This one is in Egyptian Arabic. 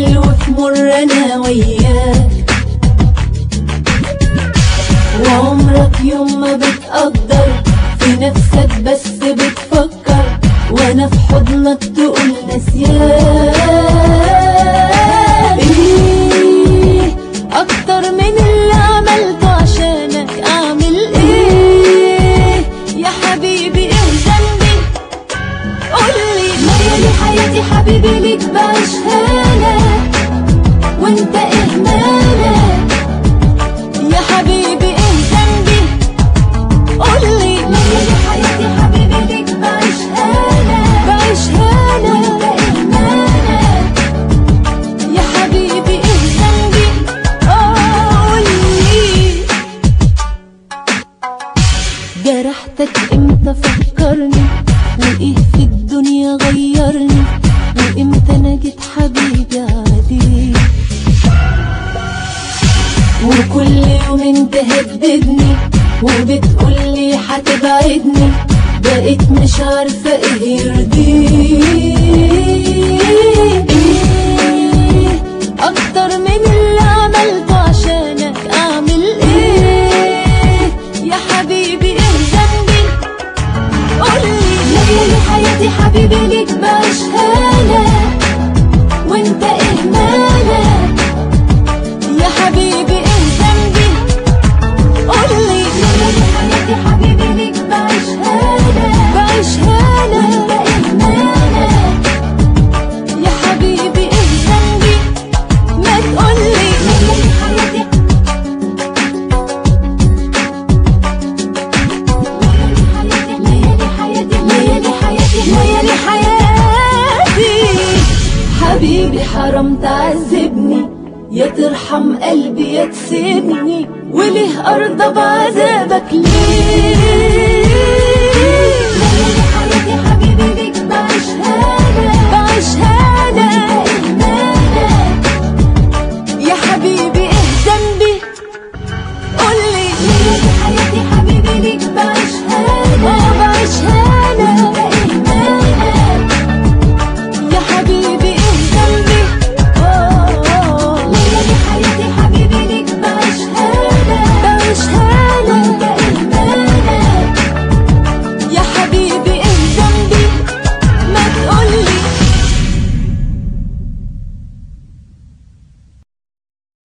حلو في مر انا وياك وعمرك يوم ما بتقدر في نفسك بس بتفكر وانا في حضنك تقول نسيان ايه اكتر من اللي عملته عشانك اعمل ايه يا حبيبي ايه ذنبي قولي ليالي حياتي حبيبي ليك بعيشها لك وانت ايه مالك يا حبيبي ايه ذنبي قولي ليالي حياتي حبيبي ليك بعيشها لك بعيشها لك وانت ايه مالك يا حبيبي ايه ذنبي قولي جرحتك امتى فكرني وايه في الدنيا غيرني وامتى انا جيت حبيبي عليك وكل يوم تهددني وبتقولي هتبعدني بقيت مش عارفة ايه يرضيك ايه اكتر من اللي عملته عشانك اعمل ايه يا حبيبي ايه ذنبي قولي ليالي حياتي حبيبي ليك بعيشها لك وانت ايه مالك يا حبيبي ايه ذنبي قولي ليالي حياتي حبيبي ليك بعيشها لك بعيشها لك وانت ايه مالك يا حبيبي ايه ذنبي ما تقولي ليالي حياتي ليالي حياتي ليالي حياتي ليالي حياتي حبيبي حرام تعذبني يا ترحم قلبي يا تسيبني وليه ارضى بعذابك ليه